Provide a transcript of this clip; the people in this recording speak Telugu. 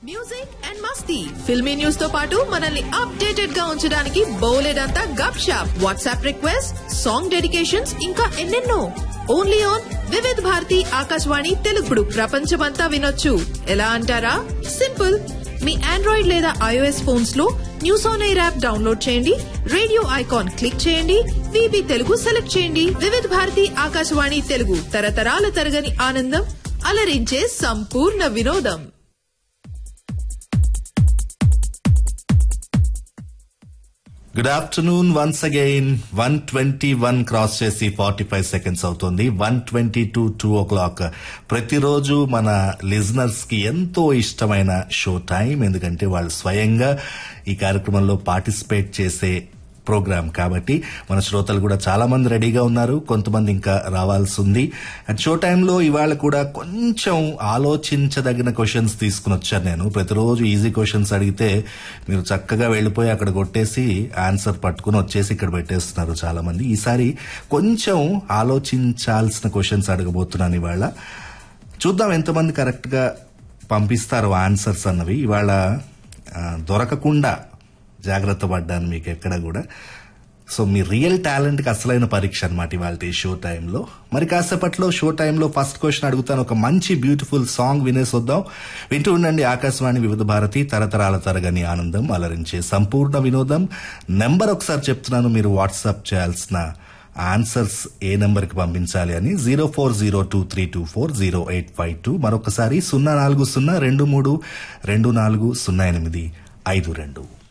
మ్యూజిక్ అండ్ మస్తీ ఫిల్మీ న్యూస్ తో పాటు మనల్ని అప్డేటెడ్ గా ఉంచడానికి బోలెడంతా గప్ షాప్ వాట్సాప్ రిక్వెస్ట్ సాంగ్ డెడికేషన్స్ ఇంకా ఎన్నెన్నో ఓన్లీ ఆన్ వివిధ్ భారతి ఆకాశవాణి తెలుగుడు ప్రపంచమంతా వినొచ్చు ఎలా అంటారా సింపుల్ మీ ఆండ్రాయిడ్ లేదా ఐఓఎస్ ఫోన్స్ లో news on air app download చేయండి రేడియో ఐకాన్ క్లిక్ చేయండి విబి తెలుగు సెలెక్ట్ చేయండి వివిధ భారతి ఆకాశవాణి తెలుగు తరతరాల తరగని ఆనందం అలరించే సంపూర్ణ వినోదం good afternoon once again one twenty one cross చేసి ఫార్టీ ఫైవ్ సెకండ్స్ అవుతుంది one twenty two two o'clock ప్రతిరోజు మన లిజనర్స్ కి ఎంతో ఇష్టమైన షో టైం ఎందుకంటే వాళ్ళు స్వయంగా ఈ కార్యక్రమంలో పార్టిసిపేట్ చేసే ప్రోగ్రామ్ కాబట్టి మన శ్రోతలు కూడా చాలా మంది రెడీగా ఉన్నారు కొంతమంది ఇంకా రావాల్సి ఉంది అండ్ షో టైంలో ఇవాళ కూడా కొంచెం ఆలోచించదగిన క్వశ్చన్స్ తీసుకుని వచ్చాను నేను ప్రతిరోజు ఈజీ క్వశ్చన్స్ అడిగితే మీరు చక్కగా వెళ్ళిపోయి అక్కడ కొట్టేసి ఆన్సర్ పట్టుకుని వచ్చేసి ఇక్కడ పెట్టేస్తున్నారు చాలా మంది ఈసారి కొంచెం ఆలోచించాల్సిన క్వశ్చన్స్ అడగబోతున్నాను ఇవాళ చూద్దాం ఎంతమంది కరెక్ట్ గా పంపిస్తారు ఆన్సర్స్ అన్నవి ఇవాళ ఆ, దొరకకుండా జాగ్రత్త పడ్డాను మీకు ఎక్కడ కూడా సో మీ రియల్ టాలెంట్ కి అసలైన పరీక్ష అనమాట ఇవాళ ఈ షో టైంలో మరి కాసేపట్లో షో టైంలో ఫస్ట్ క్వశ్చన్ అడుగుతాను ఒక మంచి బ్యూటిఫుల్ సాంగ్ వినేసి వద్దాం వింటూ ఉండండి ఆకాశవాణి వివిధ భారతి తరతరాల తరగని ఆనందం అలరించే సంపూర్ణ వినోదం నెంబర్ ఒకసారి చెప్తున్నాను మీరు వాట్సాప్ చేయాల్సిన ఆన్సర్స్ ఏ నెంబర్ కి పంపించాలి అని zero four zero two three two four zero eight five two మరొకసారి సున్నా నాలుగు సున్నా రెండు మూడు రెండు నాలుగు సున్నా ఎనిమిది ఐదు రెండు